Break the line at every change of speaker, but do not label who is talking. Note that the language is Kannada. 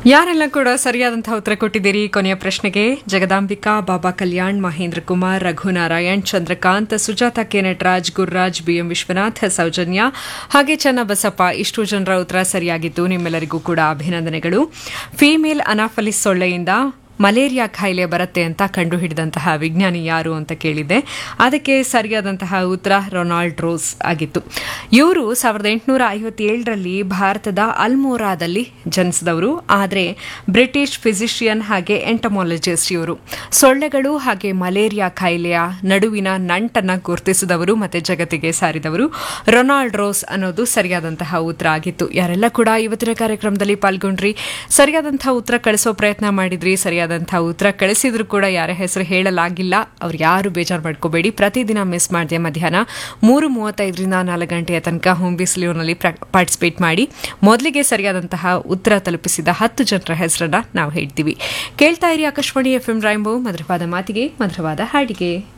ಯಾರೆಲ್ಲ ಕೂಡ ಸರಿಯಾದಂತಹ ಉತ್ತರ ಕೊಟ್ಟಿದ್ದೀರಿ ಕೊನೆಯ ಪ್ರಶ್ನೆಗೆ ಜಗದಾಂಬಿಕಾ ಬಾಬಾ ಕಲ್ಯಾಣ್ ಮಹೇಂದ್ರ ಕುಮಾರ್ ರಘುನಾರಾಯಣ್ ಚಂದ್ರಕಾಂತ್ ಸುಜಾತ ಕೆ ನಟರಾಜ್ ಗುರುರಾಜ್ ಬಿಎಂ ವಿಶ್ವನಾಥ್ ಸೌಜನ್ಯ ಹಾಗೆ ಚನ್ನಬಸಪ್ಪ ಇಷ್ಟು ಜನರ ಉತ್ತರ ಸರಿಯಾಗಿತ್ತು ನಿಮ್ಮೆಲ್ಲರಿಗೂ ಕೂಡ ಅಭಿನಂದನೆಗಳು ಫೀಮೇಲ್ ಅನಾಫಲಿಸ್ ಸೊಳ್ಳೆಯಿಂದ ಮಲೇರಿಯಾ ಕಾಯಿಲೆ ಬರುತ್ತೆ ಅಂತ ಕಂಡುಹಿಡಿದಂತಹ ವಿಜ್ಞಾನಿ ಯಾರು ಅಂತ ಕೇಳಿದ್ದೆ ಅದಕ್ಕೆ ಸರಿಯಾದಂತಹ ಉತ್ತರ ರೊನಾಲ್ಡ್ ರೋಸ್ ಆಗಿತ್ತು ಇವರು ಸಾವಿರದ ಎಂಟುನೂರ ಐವತ್ತೇಳರಲ್ಲಿ ಭಾರತದ ಅಲ್ಮೋರಾದಲ್ಲಿ ಜನಿಸಿದವರು ಆದರೆ ಬ್ರಿಟಿಷ್ ಫಿಸಿಷಿಯನ್ ಹಾಗೆ ಎಂಟಮಾಲಜಿಸ್ಟ್ ಇವರು ಸೊಳ್ಳೆಗಳು ಹಾಗೆ ಮಲೇರಿಯಾ ಕಾಯಿಲೆಯ ನಡುವಿನ ನಂಟನ್ನ ಗುರುತಿಸಿದವರು ಮತ್ತೆ ಜಗತ್ತಿಗೆ ಸಾರಿದವರು ರೊನಾಲ್ಡ್ ರೋಸ್ ಅನ್ನೋದು ಸರಿಯಾದಂತಹ ಉತ್ತರ ಆಗಿತ್ತು ಯಾರೆಲ್ಲ ಕೂಡ ಇವತ್ತಿನ ಕಾರ್ಯಕ್ರಮದಲ್ಲಿ ಪಾಲ್ಗೊಂಡ್ರಿ ಸರಿಯಾದಂತಹ ಉತ್ತರ ಕಳಿಸೋ ಪ್ರಯತ್ನ ಮಾಡಿದ್ರಿ ಸರಿಯಾದಂತಹ ಉತ್ತರ ಕಳಿಸಿದ್ರು ಕೂಡ ಯಾರ ಹೆಸರು ಹೇಳಲಾಗಿಲ್ಲ ಅವ್ರು ಯಾರು ಬೇಜಾರು ಮಾಡ್ಕೋಬೇಡಿ ಪ್ರತಿದಿನ ಮಿಸ್ ಮಾಡಿದೆ ಮಧ್ಯಾಹ್ನ ಮೂರು ಮೂವತ್ತೈದರಿಂದ ನಾಲ್ಕು ಗಂಟೆಯ ತನಕ ಹೋಮ್ ಬಿಸಿಲಿನಲ್ಲಿ ಪಾರ್ಟಿಸಿಪೇಟ್ ಮಾಡಿ ಮೊದಲಿಗೆ ಸರಿಯಾದಂತಹ ಉತ್ತರ ತಲುಪಿಸಿದ ಹತ್ತು ಜನರ ಹೆಸರನ್ನ ನಾವು ಹೇಳ್ತೀವಿ ಕೇಳ್ತಾ ಇರಿ ಆಕಾಶವಾಣಿ ಎಫ್ ಎಂ ರೈಂಬೋ ಮಧುರವಾದ ಮಾತಿಗೆ ಮಧುರವಾದ ಹಾಡಿಗೆ